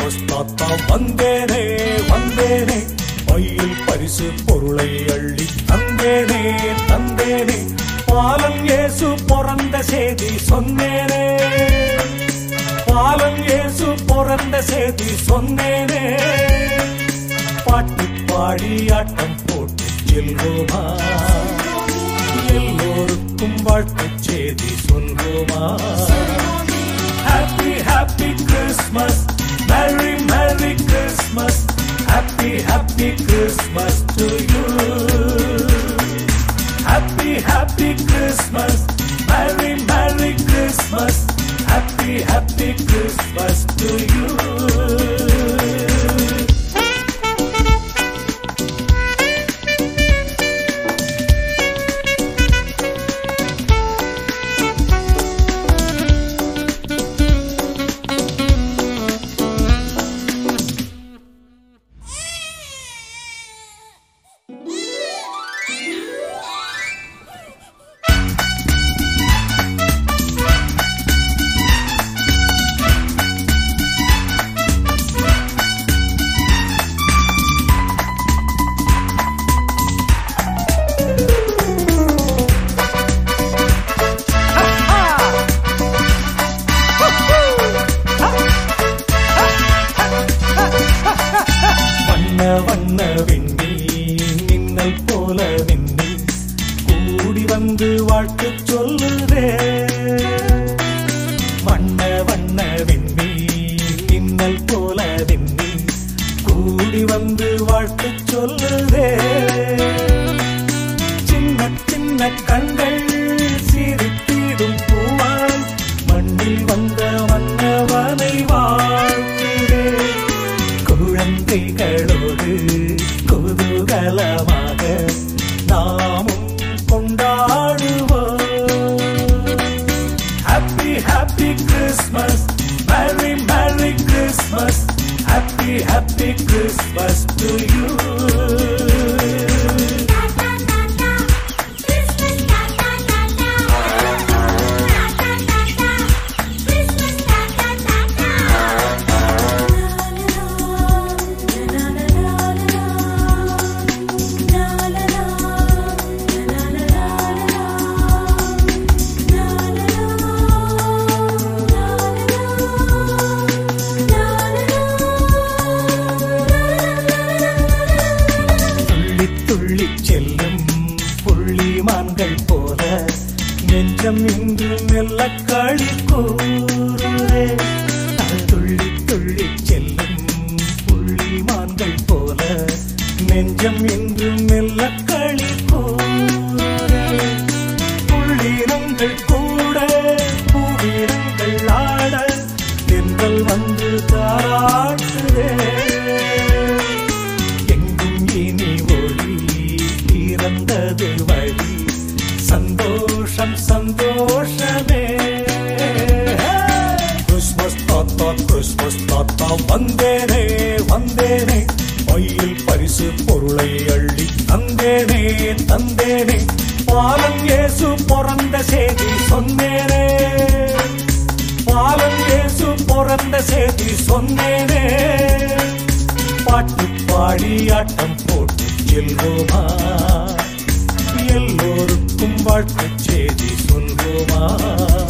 Christmas தாத்தா வந்தேனே வந்தேனே பையில் பரிசு பொருளை அள்ளி தந்தேனே தந்தேனே பாலன் இயேசு பிறந்த செய்தி சொன்னேனே பாலன் இயேசு பிறந்த செய்தி சொன்னேனே பாட்டு பாடி ஆட்டம் போட்டு செல்வோமா எல்லோருக்கும் வாழ்த்துச் செய்தி சொல்வோமா happy happy Christmas merry merry Christmas happy happy Christmas to you happy happy Christmas merry merry Christmas happy happy Christmas to you வண்ண வண்ண வெண்ணி மின்னல் போல வெண்ணி கூடி வந்து வாழ்த்து சொல்லுதே வண்ண வண்ண வெண்ணி மின்னல் போல வெண்ணி கூடி வந்து வாழ்த்து சொல்லுதே சின்ன சின்ன கண்கள் சிரித்திடும் பூவாய் மண்ணில் வந்த மன்னவனை வாழ்த்துதே குழந்தைகளோடு குதூகலமாக நாமும் கொண்டாடுவோம் happy happy Christmas merry merry Christmas happy happy Christmas to you துள்ளி துள்ளி செல்லும் புள்ளிமான்கள் போல நெஞ்சம் இன்று மெல்ல களி கூறுதே அது துள்ளி துள்ளி செல்லும் புள்ளிமான்கள் போல நெஞ்சம் இன்று மெல்ல களி கூறுதே புள்ளினங்கள் கூட பூவினங்கள் ஆட தென்றல் வந்து தாராட்டுதே எங்கும் இனி ஒளி பிறந்தது வழி சந்தோஷம் சந்தோஷமே கிறிஸ்மஸ் தாத்தா கிறிஸ்மஸ் தாத்தா வந்தேனே வந்தேனே பையில் பரிசு பொருளை அள்ளி தந்தேனே தந்தேனே பாலன் இயேசு பிறந்த செய்தி சொன்னேனே பாலன் இயேசு பிறந்த செய்தி சொன்னேனே பாட்டு பாடி ஆட்டம் போட்டு செல்வோமா எல்லோருக்கும் வாழ்த்துச் செய்தி சொல்வோமா